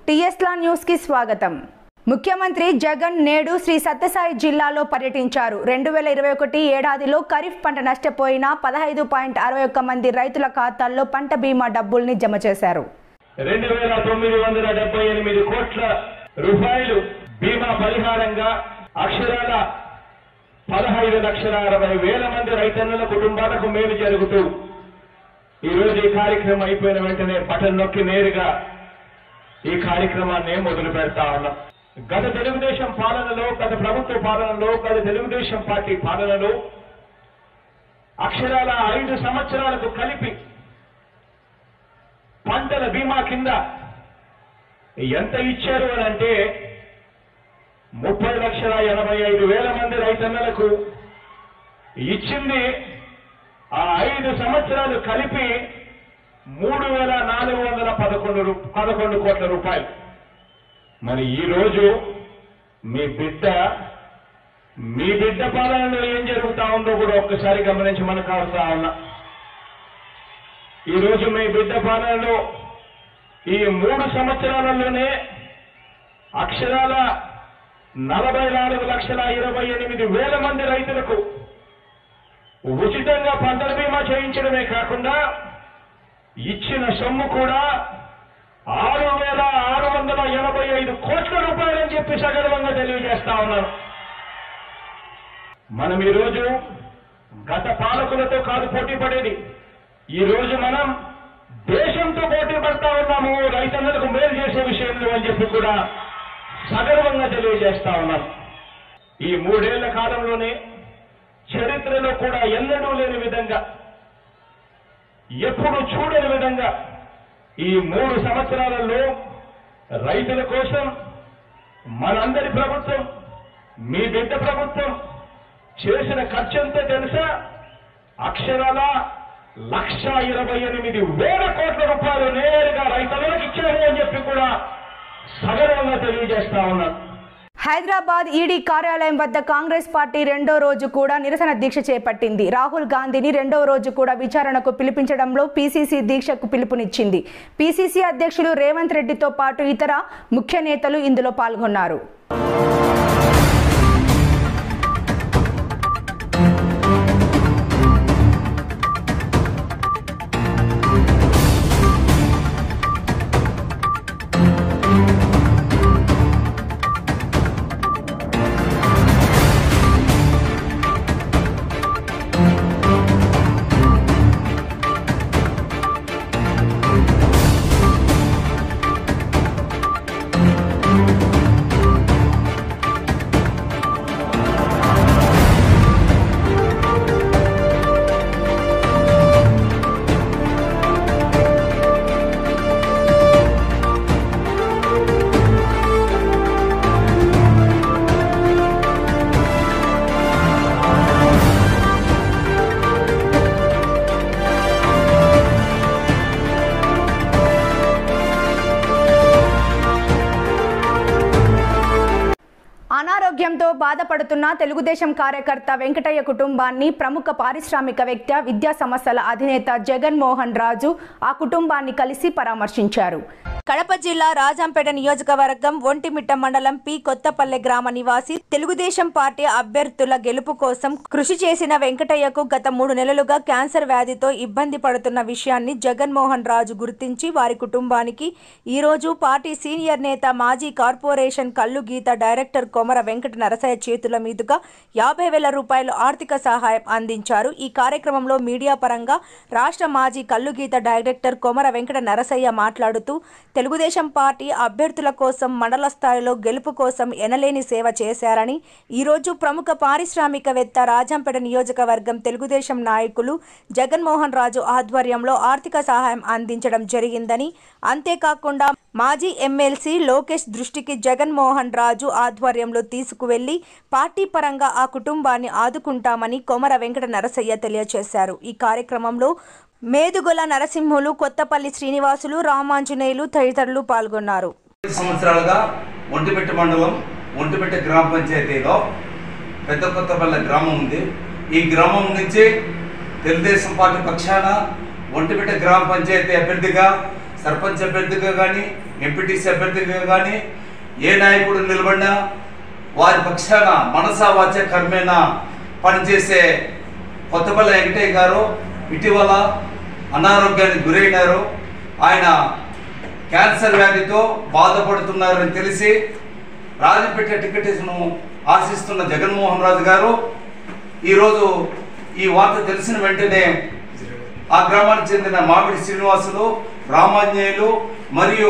టీఎస్లా news కి స్వాగతం ముఖ్యమంత్రి జగన్ నేడు శ్రీ సత్యసాయి జిల్లాలో పర్యటించారు రెండు వేల ఇరవై ఒకటి ఏడాదిలో ఖరీఫ్ పంట నష్టపోయిన పదహైదు పాయింట్ అరవై ఒక్క మంది రైతుల ఖాతాల్లో పంట బీమా డబ్బుల్ని జమ చేశారు రెండు వేల తొమ్మిది వందల డెబ్బై ఎనిమిది కోట్ల రూపాయలు బీమా పరిహారంగా అక్షరాల పదహైదు లక్షల అరవై వేల మంది రైతన్నుల కుటుంబాలకు మేలు జరుగుతూ ఈ రోజు ఈ కార్యక్రమం అయిపోయిన వెంటనే బటన్ నొక్కి నేరుగా ఈ కార్యక్రమాన్ని మొదలు పెడతా ఉన్నాం గత తెలుగుదేశం పాలనలో గత ప్రభుత్వ పాలనలో గత తెలుగుదేశం పార్టీ పాలనలో అక్షరాల ఐదు సంవత్సరాలకు కలిపి పంటల బీమా కింద ఎంత ఇచ్చారు అని అంటే ముప్పై లక్షల ఎనభై ఐదు వేల మంది రైతన్నలకు ఇచ్చింది ఆ ఐదు సంవత్సరాలు కలిపి మూడు వేల నాలుగు వందల పదకొండు రూ- పదకొండు కోట్ల రూపాయలు మరి ఈ రోజు మీ బిడ్డ మీ బిడ్డ పాలనలో ఏం జరుగుతా ఉందో కూడా ఒక్కసారి గమనించి మనకు అవసరం ఉన్నా ఈ రోజు మీ బిడ్డ పాలనలో ఈ మూడు సంవత్సరాలలోనే అక్షరాల నలభై నాలుగు లక్షల ఇరవై ఎనిమిది వేల మంది రైతులకు ఉచితంగా పంటల బీమా చేయించడమే కాకుండా ఇచ్చిన సొమ్ము కూడా ఆరు వేల ఆరు వందల ఎనభై ఐదు కోట్ల రూపాయలని చెప్పి సగర్వంగా తెలియజేస్తా ఉన్నాను మనం ఈరోజు గత పాలకులతో కాదు పోటీ పడేది ఈ రోజు మనం దేశంతో పోటీ పడతా ఉన్నాము రైతన్నలకు మేలు చేసే విషయంలో అని చెప్పి కూడా సగర్వంగా తెలియజేస్తా ఉన్నాం ఈ మూడేళ్ల కాలంలోనే చరిత్రలో కూడా ఎన్నడూ లేని విధంగా ఎప్పుడు చూడని విధంగా ఈ మూడు సంవత్సరాలలో రైతుల కోసం మనందరి ప్రభుత్వం మీ బిడ్డ ప్రభుత్వం చేసిన ఖర్చు ఎంతో తెలుసా అక్షరాల లక్ష ఇరవై ఎనిమిది వేల కోట్ల రూపాయలు నేరుగా రైతులకు ఇచ్చారు అని చెప్పి కూడా సగర్వంగా తెలియజేస్తా ఉన్నాను హైదరాబాద్ ఈడీ కార్యాలయం వద్ద కాంగ్రెస్ పార్టీ రెండో రోజు కూడా నిరసన దీక్ష చేపట్టింది రాహుల్ గాంధీని రెండో రోజు కూడా విచారణకు పిలిపించడంలో పీసీసీ దీక్షకు పిలుపునిచ్చింది పీసీసీ అధ్యక్షులు రేవంత్ రెడ్డితో పాటు ఇతర ముఖ్య నేతలు ఇందులో పాల్గొన్నారు అనారోగ్యంతో బాధపడుతున్న తెలుగుదేశం కార్యకర్త వెంకటయ్య కుటుంబాన్ని ప్రముఖ పారిశ్రామికవేత్త విద్యా సంస్థల అధినేత జగన్మోహన్ రాజు ఆ కుటుంబాన్ని కలిసి పరామర్శించారు కడప జిల్లా రాజంపేట నియోజకవర్గం ఒంటిమిట్ట మండలం పి కొత్తపల్లె గ్రామ నివాసి తెలుగుదేశం పార్టీ అభ్యర్థుల గెలుపు కోసం కృషి చేసిన వెంకటయ్యకు గత మూడు నెలలుగా క్యాన్సర్ వ్యాధితో ఇబ్బంది పడుతున్న విషయాన్ని జగన్మోహన్ రాజు గుర్తించి వారి కుటుంబానికి ఈ రోజు పార్టీ సీనియర్ నేత మాజీ కార్పొరేషన్ కల్లు గీత డైరెక్టర్ కొమర వెంకట నరసయ్య చేతుల మీదుగా యాభై వేల రూపాయలు ఆర్థిక సహాయం అందించారు ఈ కార్యక్రమంలో మీడియా పరంగా రాష్ట్ర మాజీ కల్లు గీత డైరెక్టర్ కొమర వెంకట నరసయ్య మాట్లాడుతూ తెలుగుదేశం పార్టీ అభ్యర్థుల కోసం మండల స్థాయిలో గెలుపు కోసం ఎనలేని సేవ చేశారని ఈరోజు ప్రముఖ పారిశ్రామికవేత్త రాజంపేట నియోజకవర్గం తెలుగుదేశం నాయకులు జగన్మోహన్ రాజు ఆధ్వర్యంలో ఆర్థిక సహాయం అందించడం జరిగిందని అంతేకాకుండా మాజీ ఎమ్మెల్సీ లోకేష్ దృష్టికి జగన్మోహన్ రాజు ఆధ్వర్యంలో తీసుకువెళ్లి పార్టీ పరంగా ఆ కుటుంబాన్ని ఆదుకుంటామని కొమర వెంకట నరసయ్య తెలియజేశారు ఈ కార్యక్రమంలో మేదుగొల నరసింహులు కొత్తపల్లి శ్రీనివాసులు రామాంజనేయులు తదితరులు పాల్గొన్నారు ఐదు సంవత్సరాలుగా ఒంటిపెట్ట మండలం ఒంటిపెట్ట గ్రామ పంచాయతీలో పెద్ద కొత్తపల్లె గ్రామం ఉంది ఈ గ్రామం నుంచి తెలుగుదేశం పార్టీ పక్షాన ఒంటిపెట్ట గ్రామ పంచాయతీ అభ్యర్థిగా సర్పంచ్ అభ్యర్థిగా కానీ ఎంపీటీసీ అభ్యర్థిగా కానీ ఏ నాయకుడు నిలబడినా వారి పక్షాన మనసా వాచ కర్మేణ పనిచేసే కొత్తపల్లి వెంకటయ్య గారు ఇటీవల అనారోగ్యానికి గురైనారు ఆయన క్యాన్సర్ వ్యాధితో బాధపడుతున్నారని తెలిసి రాజంపేట టికెట్ను ఆశిస్తున్న జగన్మోహన్ రాజు గారు ఈరోజు ఈ వార్త తెలిసిన వెంటనే ఆ గ్రామానికి చెందిన మామిడి శ్రీనివాసులు రామాంజనేయులు మరియు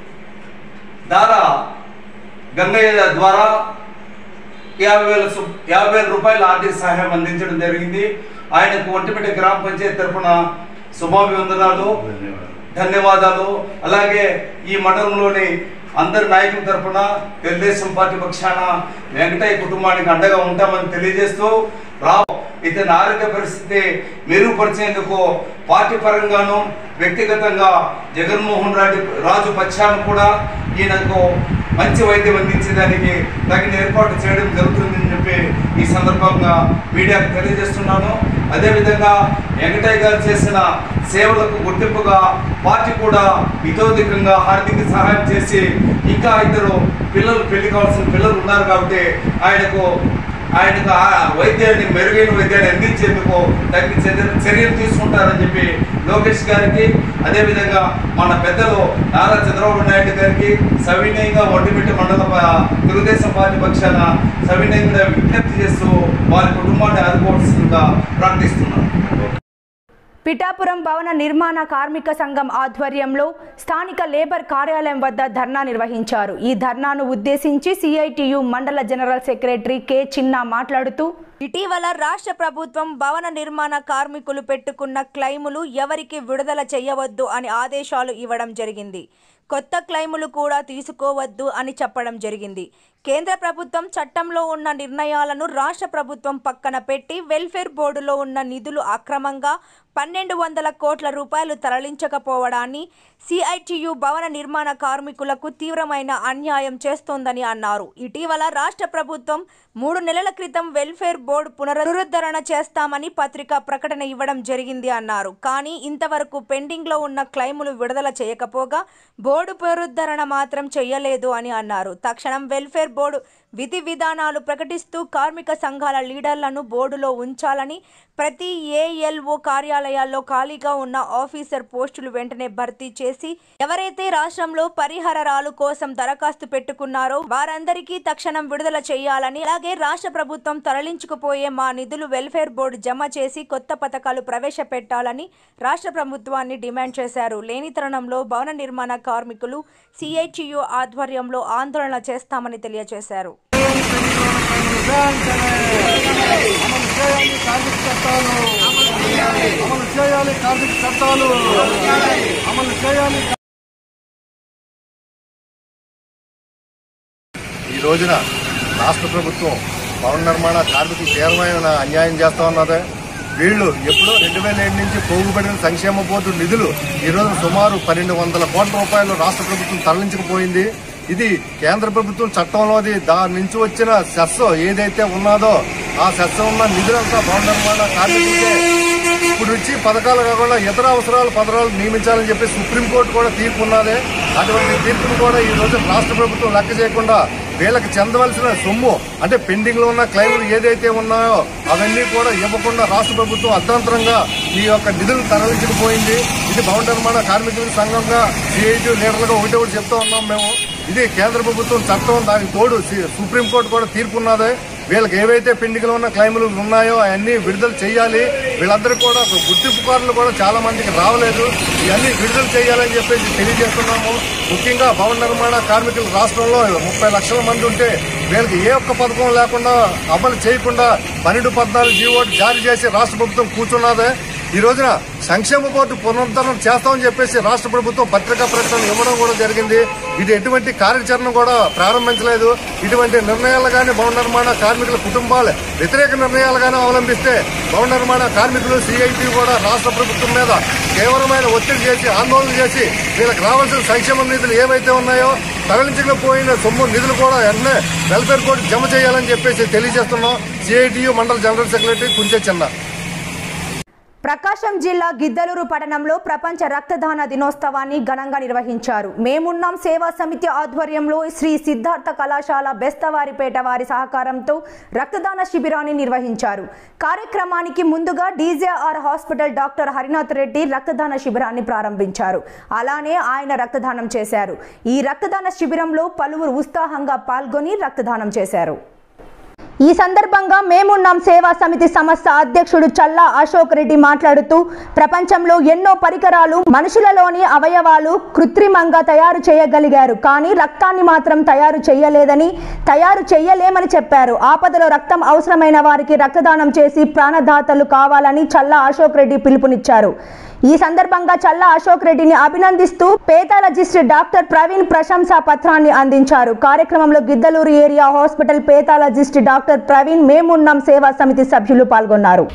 దారా గంగయ్య ద్వారా యాభై వేల సు- యాభై వేల రూపాయల ఆర్థిక సహాయం అందించడం జరిగింది ఆయనకు ఒంటిమిట్ట గ్రామ పంచాయతీ తరఫున శుభాభివందనాలు ధన్యవాదాలు అలాగే ఈ మండలంలోని అందరి నాయకుల తరఫున తెలుగుదేశం పార్టీ పక్షాన వెంకటయ్య కుటుంబానికి అండగా ఉంటామని తెలియజేస్తూ రా ఇతని ఆరోగ్య పరిస్థితి మెరుగుపరిచేందుకు పార్టీ పరంగాను వ్యక్తిగతంగా జగన్మోహన్ రెడ్డి రాజు పక్షాన కూడా ఈయనకు మంచి వైద్యం అందించేదానికి తగిన ఏర్పాటు చేయడం జరుగుతుందని చెప్పి ఈ సందర్భంగా మీడియాకు తెలియజేస్తున్నాను అదేవిధంగా వెంకటయ్య గారు చేసిన సేవలకు గుర్తింపుగా పార్టీ కూడా ఇతోధికంగా ఆర్థిక సహాయం చేసి ఇంకా ఇద్దరు పిల్లలు పెళ్లి కావాల్సిన పిల్లలు ఉన్నారు కాబట్టి ఆయనకు ఆయనకు ఆ వైద్యాన్ని మెరుగైన వైద్యాన్ని అందించేందుకు తగిన చర్య- చర్యలు తీసుకుంటారని చెప్పి లోకేష్ గారికి అదేవిధంగా మన పెద్దలు నారా చంద్రబాబు నాయుడు గారికి సవినయంగా ఒంటిమిట్ట మండల ప- తెలుగుదేశం పార్టీ పక్షాన సవినయంగా విజ్ఞప్తి చేస్తూ వారి కుటుంబాన్ని ఆదుకోవాల్సిందిగా ప్రార్థిస్తున్నాను పిఠాపురం భవన నిర్మాణ కార్మిక సంఘం ఆధ్వర్యంలో స్థానిక లేబర్ కార్యాలయం వద్ద ధర్నా నిర్వహించారు ఈ ధర్నాను ఉద్దేశించి సిఐటియు మండల జనరల్ సెక్రటరీ కె చిన్న మాట్లాడుతూ ఇటీవల రాష్ట్ర ప్రభుత్వం భవన నిర్మాణ కార్మికులు పెట్టుకున్న క్లైములు ఎవరికి విడుదల చేయవద్దు అని ఆదేశాలు ఇవ్వడం జరిగింది కొత్త క్లైములు కూడా తీసుకోవద్దు అని చెప్పడం జరిగింది కేంద్ర ప్రభుత్వం చట్టంలో ఉన్న నిర్ణయాలను రాష్ట్ర ప్రభుత్వం పక్కన పెట్టి వెల్ఫేర్ బోర్డులో ఉన్న నిధులు అక్రమంగా పన్నెండు వందల కోట్ల రూపాయలు తరలించకపోవడాన్ని సిఐటియు భవన నిర్మాణ కార్మికులకు తీవ్రమైన అన్యాయం చేస్తోందని అన్నారు ఇటీవల రాష్ట్ర ప్రభుత్వం మూడు నెలల క్రితం వెల్ఫేర్ బోర్డు పునరుద్ధరణ చేస్తామని పత్రికా ప్రకటన ఇవ్వడం జరిగింది అన్నారు కానీ ఇంతవరకు పెండింగ్లో ఉన్న క్లైములు విడుదల చేయకపోగా బోర్డు పునరుద్ధరణ మాత్రం చేయలేదు అని అన్నారు తక్షణం వెల్ఫేర్ బోర్డు విధి విధానాలు ప్రకటిస్తూ కార్మిక సంఘాల లీడర్లను బోర్డులో ఉంచాలని ప్రతి ఏఎల్ఓ కార్యాలయాల్లో ఖాళీగా ఉన్న ఆఫీసర్ పోస్టులు వెంటనే భర్తీ చేసి ఎవరైతే రాష్ట్రంలో పరిహారాలు కోసం దరఖాస్తు పెట్టుకున్నారో వారందరికీ తక్షణం విడుదల చేయాలని అలాగే రాష్ట్ర ప్రభుత్వం తరలించుకుపోయే మా నిధులు వెల్ఫేర్ బోర్డు జమ చేసి కొత్త పథకాలు ప్రవేశపెట్టాలని రాష్ట్ర ప్రభుత్వాన్ని డిమాండ్ చేశారు లేని తరుణంలో భవన నిర్మాణ కార్మికులు సిఐటియు ఆధ్వర్యంలో ఆందోళన చేస్తామని తెలియజేశారు అమలు చేయాలి కార్మిక చట్టాలు అమలు చేయాలి కార్మిక చట్టాలు అమలు చేయాలి ఈ రోజున రాష్ట్ర ప్రభుత్వం భవన నిర్మాణ కార్మికులు తీవ్రమైన అన్యాయం చేస్తా ఉన్నది వీళ్ళు ఎప్పుడో రెండు వేల ఏడు నుంచి పోగుబడిన సంక్షేమ బోర్డు నిధులు ఈ రోజు సుమారు పన్నెండు వందల కోట్ల రూపాయలు రాష్ట్ర ప్రభుత్వం తరలించకపోయింది ఇది కేంద్ర ప్రభుత్వం చట్టంలోది దాని నుంచి వచ్చిన సెస్ ఏదైతే ఉన్నదో ఆ సెస్ ఉన్న నిధులంతా భవన నిర్మాణ కార్మికులకే ఇప్పుడు నుంచి పథకాలు కాకుండా ఇతర అవసరాలు పథకాలు నియమించాలని చెప్పి సుప్రీంకోర్టు కూడా తీర్పు ఉన్నదే అటువంటి తీర్పును కూడా ఈ రోజు రాష్ట్ర ప్రభుత్వం లెక్క చేయకుండా వీళ్ళకి చెందవలసిన సొమ్ము అంటే పెండింగ్ లో ఉన్న క్లైములు ఏదైతే ఉన్నాయో అవన్నీ కూడా ఇవ్వకుండా రాష్ట్ర ప్రభుత్వం అర్ధాంతరంగా ఈ యొక్క నిధులు తరలించకపోయింది ఇది భవన నిర్మాణ కార్మికుల సంఘంగా సిఐటి లీడర్లుగా ఒకటి ఒకటి చెప్తా ఉన్నాం మేము ఇది కేంద్ర ప్రభుత్వం చట్టం దానికి తోడు సి- సుప్రీంకోర్టు కూడా తీర్పు ఉన్నదే వీళ్ళకి ఏవైతే పెండింగ్ లో ఉన్న క్లైములు ఉన్నాయో అవన్నీ విడుదల చేయాలి వీళ్ళందరికీ కూడా ఒక గుర్తింపు కార్డులు కూడా చాలా మందికి రావలేదు ఇవన్నీ విడుదల చేయాలని చెప్పేసి తెలియజేస్తున్నాము ముఖ్యంగా భవన నిర్మాణ కార్మికులు రాష్ట్రంలో ముప్పై లక్షల మంది ఉంటే వీళ్ళకి ఏ ఒక్క పథకం లేకుండా అమలు చేయకుండా పన్నెండు పద్నాలుగు జీవో జారీ చేసి రాష్ట్ర ప్రభుత్వం కూర్చున్నదే ఈ రోజున సంక్షేమ బోర్డు పునరుద్ధరణ చేస్తామని చెప్పేసి రాష్ట్ర ప్రభుత్వం పత్రికా ప్రకటన ఇవ్వడం కూడా జరిగింది ఇది ఎటువంటి కార్యాచరణ కూడా ప్రారంభించలేదు ఇటువంటి నిర్ణయాలు కానీ భవన నిర్మాణ కార్మికుల కుటుంబాలు వ్యతిరేక నిర్ణయాలు కానీ అవలంబిస్తే భవన నిర్మాణ కార్మికులు సిఐటి కూడా రాష్ట్ర ప్రభుత్వం మీద తీవ్రమైన ఒత్తిడి చేసి ఆందోళన చేసి వీళ్ళకి రావాల్సిన సంక్షేమ నిధులు ఏవైతే ఉన్నాయో తరలించకపోయిన సొమ్ము నిధులు కూడా వెంటనే వెల్ఫేర్ కోర్టు జమ చేయాలని చెప్పేసి తెలియజేస్తున్నాం సిఐటియు మండల జనరల్ సెక్రటరీ కుంచే చిన్న ప్రకాశం జిల్లా గిద్దలూరు పట్టణంలో ప్రపంచ రక్తదాన దినోత్సవాన్ని ఘనంగా నిర్వహించారు మేమున్నాం సేవా సమితి ఆధ్వర్యంలో శ్రీ సిద్ధార్థ కళాశాల బెస్తవారిపేట వారి సహకారంతో రక్తదాన శిబిరాన్ని నిర్వహించారు కార్యక్రమానికి ముందుగా DJR hospital doctor Harinath Reddy రక్తదాన శిబిరాన్ని ప్రారంభించారు అలానే ఆయన రక్తదానం చేశారు ఈ రక్తదాన శిబిరంలో పలువురు ఉత్సాహంగా పాల్గొని రక్తదానం చేశారు ఈ సందర్భంగా మేమున్నాం సేవా సమితి సంస్థ అధ్యక్షుడు చల్లా అశోక్ రెడ్డి మాట్లాడుతూ ప్రపంచంలో ఎన్నో పరికరాలు మనుషులలోని అవయవాలు కృత్రిమంగా తయారు చేయగలిగారు కానీ రక్తాన్ని మాత్రం తయారు చేయలేదని తయారు చేయలేమని చెప్పారు ఆపదలో రక్తం అవసరమైన వారికి రక్తదానం చేసి ప్రాణదాతలు కావాలని చల్లా అశోక్ రెడ్డి పిలుపునిచ్చారు ఈ సందర్భంగా చల్లా అశోక్ రెడ్డిని అభినందిస్తూ పేథాలజిస్ట్ డాక్టర్ ప్రవీణ్ ప్రశంసా పత్రాన్ని అందించారు కార్యక్రమంలో Giddalur area hospital pathologist doctor Praveen మేమున్నాం సేవా సమితి సభ్యులు పాల్గొన్నారు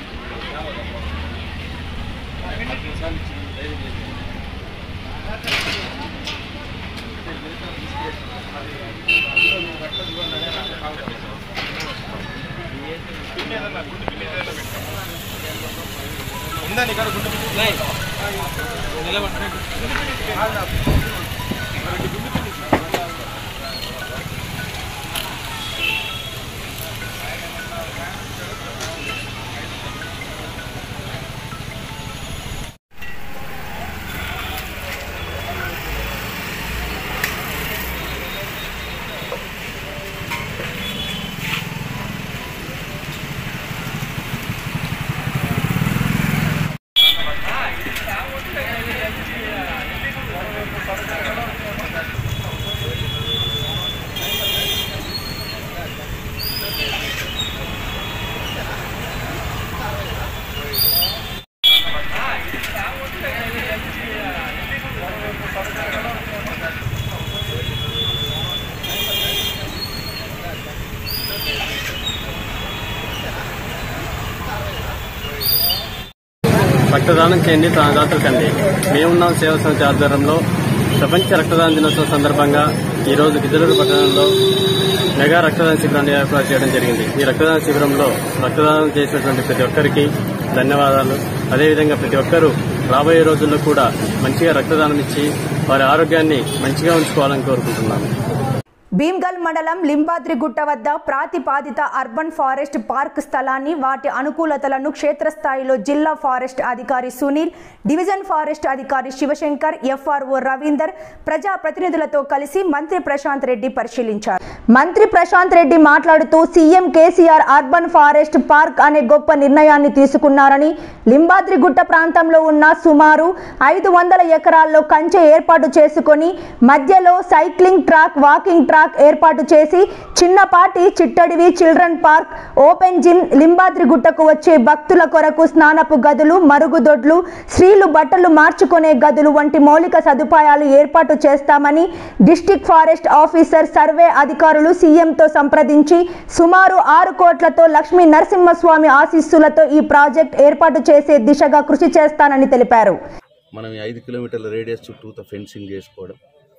రక్తదానం చేయండి ప్రాణదాతలు కండి మేమున్నాం సేవా సమితి ఆధ్వర్యంలో ప్రపంచ రక్తదాన దినోత్సవం సందర్భంగా ఈ రోజు గిద్దలూరు పట్టణంలో మెగా రక్తదాన శిబిరాన్ని ఏర్పాటు చేయడం జరిగింది ఈ రక్తదాన శిబిరంలో రక్తదానం చేసినటువంటి ప్రతి ఒక్కరికి ధన్యవాదాలు అదేవిధంగా ప్రతి ఒక్కరూ రాబోయే రోజుల్లో కూడా మంచిగా రక్తదానం ఇచ్చి వారి ఆరోగ్యాన్ని మంచిగా ఉంచుకోవాలని కోరుకుంటున్నాను భీమ్గల్ మండలం లింబాద్రిగుట్ట వద్ద ప్రాతిపాదిత అర్బన్ ఫారెస్ట్ పార్క్ స్థలాన్ని వాటి అనుకూలతలను క్షేత్రస్థాయిలో జిల్లా ఫారెస్ట్ అధికారి సునీల్ డివిజన్ ఫారెస్ట్ అధికారి శివశంకర్ ఎఫ్ఆర్ఓ రవీందర్ ప్రజా ప్రతినిధులతో కలిసి మంత్రి ప్రశాంత్ రెడ్డి పరిశీలించారు మంత్రి ప్రశాంత్ రెడ్డి మాట్లాడుతూ CM KCR urban forest park అనే గొప్ప నిర్ణయాన్ని తీసుకున్నారని లింబాద్రిగుట్ట ప్రాంతంలో ఉన్న సుమారు ఐదు వందల ఎకరాల్లో కంచె ఏర్పాటు చేసుకొని మధ్యలో సైక్లింగ్ ట్రాక్ వాకింగ్ ట్రాక్ ఏర్పాటు చేసి చిన్నపాటి చిట్టడివి చిల్డ్రన్ పార్క్ ఓపెన్ జిమ్ లింబాద్రిగుట్టకు వచ్చే భక్తుల కొరకు స్నానపు గదులు మరుగుదొడ్లు స్త్రీలు బట్టలు మార్చుకునే గదులు వంటి మౌలిక సదుపాయాలు ఏర్పాటు చేస్తామని డిస్టిక్ ఫారెస్ట్ ఆఫీసర్ సర్వే అధికారులు సీఎంతో సంప్రదించి సుమారు ఆరు కోట్లతో లక్ష్మీ నరసింహస్వామి ఆశీస్సులతో ఈ ప్రాజెక్ట్ ఏర్పాటు చేసే దిశగా కృషి చేస్తానని తెలిపారు మనం ఈ ఐదు కిలోమీటర్ల రేడియస్ చుట్టూతో ఫెన్సింగ్ చేసుకోవడం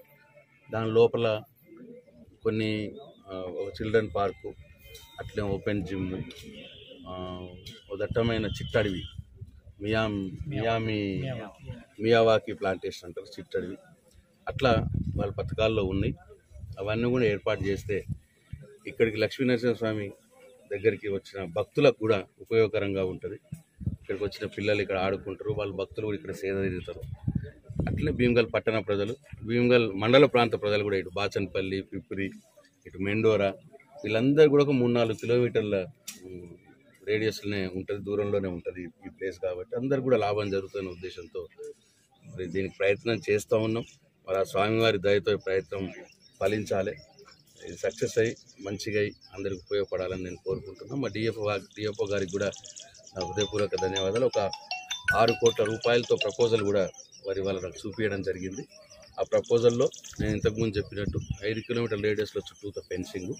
దాని లోపల కొన్ని ఆ, ఒక చిల్డ్రన్ పార్కు అట్లే ఓపెన్ జిమ్ ఆ, ఒక దట్టమైన చిట్టడివి మియా మియామి మియావాకి ప్లాంటేషన్ అంటారు చిట్టడివి అట్లా వాళ్ళ పథకాల్లో ఉన్నాయి అవన్నీ కూడా ఏర్పాటు చేస్తే ఇక్కడికి లక్ష్మీనరసింహస్వామి దగ్గరికి వచ్చిన భక్తులకు కూడా ఉపయోగకరంగా ఉంటుంది ఇక్కడికి వచ్చిన పిల్లలు ఇక్కడ ఆడుకుంటారు వాళ్ళ భక్తులు కూడా ఇక్కడ సేద తీరుతారు అట్లనే భీమగల్ పట్టణ ప్రజలు భీమగల్ మండల ప్రాంత ప్రజలు కూడా ఇటు బాచన్పల్లి పిప్రి ఇటు మెండోరా వీళ్ళందరూ కూడా ఒక మూడు నాలుగు కిలోమీటర్ల ఉమ్, రేడియస్లోనే ఉంటుంది దూరంలోనే ఉంటుంది ఈ ప్లేస్ కాబట్టి అందరు కూడా లాభం జరుగుతున్న ఉద్దేశంతో మరి దీనికి ప్రయత్నం చేస్తూ ఉన్నాం మరి ఆ స్వామివారి దయతో ఈ ప్రయత్నం ఫలించాలి ఇది సక్సెస్ అయ్యి మంచిగా అయ్యి అందరికి ఉపయోగపడాలని నేను కోరుకుంటున్నాను మా డిఎఫ్ఓ డిఎఫ్ఓ గారికి కూడా నా హృదయపూర్వక ధన్యవాదాలు ఒక ఆరు కోట్ల రూపాయలతో ప్రపోజల్ కూడా వారి వాళ్ళ నాకు చూపించడం జరిగింది ఆ ప్రపోజల్లో నేను ఇంతకుముందు చెప్పినట్టు ఐదు కిలోమీటర్ల రేడియస్లో చుట్టూతో ఫెన్సింగ్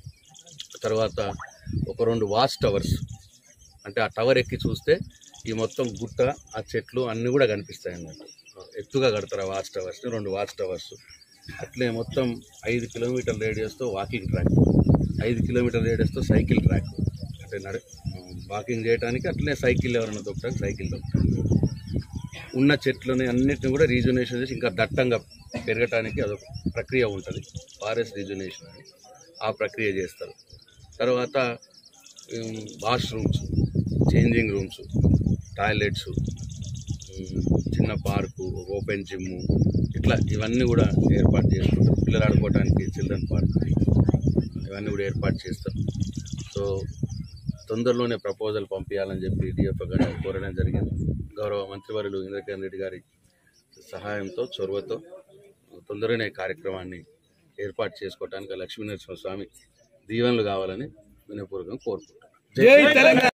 తర్వాత ఒక రెండు వాచ్ టవర్స్ అంటే ఆ టవర్ ఎక్కి చూస్తే ఈ మొత్తం గుట్ట ఆ చెట్లు అన్నీ కూడా కనిపిస్తాయి అన్నట్టు ఎత్తుగా కడతారు ఆ వాచ్ టవర్స్ని రెండు వాచ్ టవర్స్ అట్లే మొత్తం ఐదు కిలోమీటర్ల రేడియస్తో వాకింగ్ ట్రాక్ ఐదు కిలోమీటర్ల రేడియస్తో సైకిల్ ట్రాక్ అంటే నడు వాకింగ్ చేయడానికి అట్లనే సైకిల్ ఎవరైనా దొక్కడానికి సైకిల్ దొక్కడానికి ఉన్న చెట్లని అన్నిటిని కూడా రీజునేషన్ చేసి ఇంకా దట్టంగా పెరగటానికి అదొక ప్రక్రియ ఉంటుంది ఫారెస్ట్ రీజునేషన్ అని ఆ ప్రక్రియ చేస్తారు తర్వాత వాష్రూమ్స్ చేంజింగ్ రూమ్స్ టాయిలెట్స్ చిన్న పార్కు ఓపెన్ జిమ్ ఇట్లా ఇవన్నీ కూడా ఏర్పాటు చేసుకుంటారు పిల్లలు ఆడుకోవడానికి చిల్డ్రన్ పార్క్ ఇవన్నీ కూడా ఏర్పాటు చేస్తారు సో తొందరలోనే ప్రపోజల్ పంపించాలని చెప్పి డిఎఫ్ఓ గారు కోరడం జరిగింది గౌరవ మంత్రివర్యులు ఇంద్రకిరణ్ రెడ్డి గారి సహాయంతో చొరవతో తొందరగానే ఈ కార్యక్రమాన్ని ఏర్పాటు చేసుకోవడానికి లక్ష్మీనరసింహ స్వామి దీవెనలు కావాలని వినయపూర్వకంగా కోరుకుంటున్నాను